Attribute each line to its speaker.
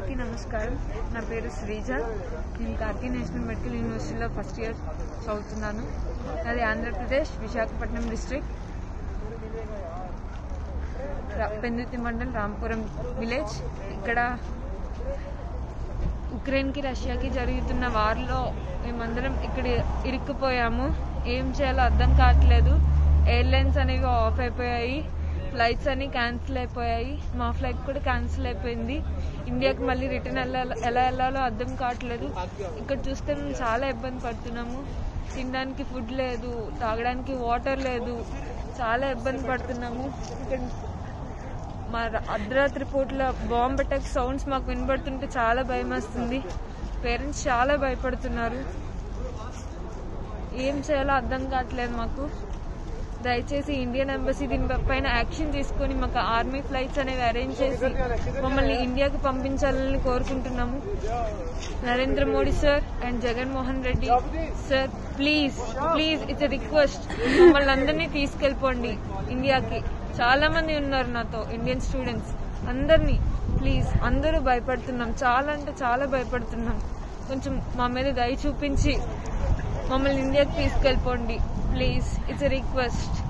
Speaker 1: అందరికీ నమస్కారం నా పేరు శ్రీజ నేను కార్కి నేషనల్ మెడికల్ యూనివర్సిటీలో ఫస్ట్ ఇయర్ చదువుతున్నాను నాది ఆంధ్రప్రదేశ్ విశాఖపట్నం డిస్ట్రిక్ట్ పెందుతి మండల్ రాంపురం విలేజ్ ఇక్కడ ఉక్రెయిన్కి రష్యాకి జరుగుతున్న వార్లో మేమందరం ఇక్కడ ఇరుక్కుపోయాము ఏం చేయాలో అర్థం కావట్లేదు ఎయిర్లైన్స్ అనేవి ఆఫ్ అయిపోయాయి ఫ్లైట్స్ అన్ని క్యాన్సిల్ అయిపోయాయి మా ఫ్లైట్ కూడా క్యాన్సిల్ అయిపోయింది ఇండియాకి మళ్ళీ రిటర్న్ వెళ్ళాలో ఎలా వెళ్ళాలో అర్థం కావట్లేదు ఇక్కడ చూస్తే మేము చాలా ఇబ్బంది పడుతున్నాము తినడానికి ఫుడ్ లేదు తాగడానికి వాటర్ లేదు చాలా ఇబ్బంది పడుతున్నాము ఇక్కడ మా ర- అర్ధరాత్రి పూట్ల బాంబ్ అటాక్ సౌండ్స్ మాకు వినబడుతుంటే చాలా భయం వస్తుంది పేరెంట్స్ చాలా భయపడుతున్నారు ఏం చేయాలో అర్థం కావట్లేదు మాకు దయచేసి ఇండియన్ ఎంబసీ దీని పైన యాక్షన్ తీసుకొని మాకు ఆర్మీ ఫ్లైట్స్ అనేవి అరేంజ్ చేసి మమ్మల్ని ఇండియాకి పంపించాలని కోరుకుంటున్నాము Narendra Modi sir and Jaganmohan Reddy sir please please it's request మమ్మల్ని అందరినీ తీసుకెళ్ళిపోండి ఇండియాకి చాలా మంది ఉన్నారు నాతో ఇండియన్ స్టూడెంట్స్ అందరినీ ప్లీజ్ అందరూ భయపడుతున్నాం చాలా అంటే చాలా భయపడుతున్నాం కొంచెం మా మీద దయ చూపించి మమ్మల్ని ఇండియాకి తీసుకెళ్ళిపోండి ప్లీజ్ ఇట్స్ రిక్వెస్ట్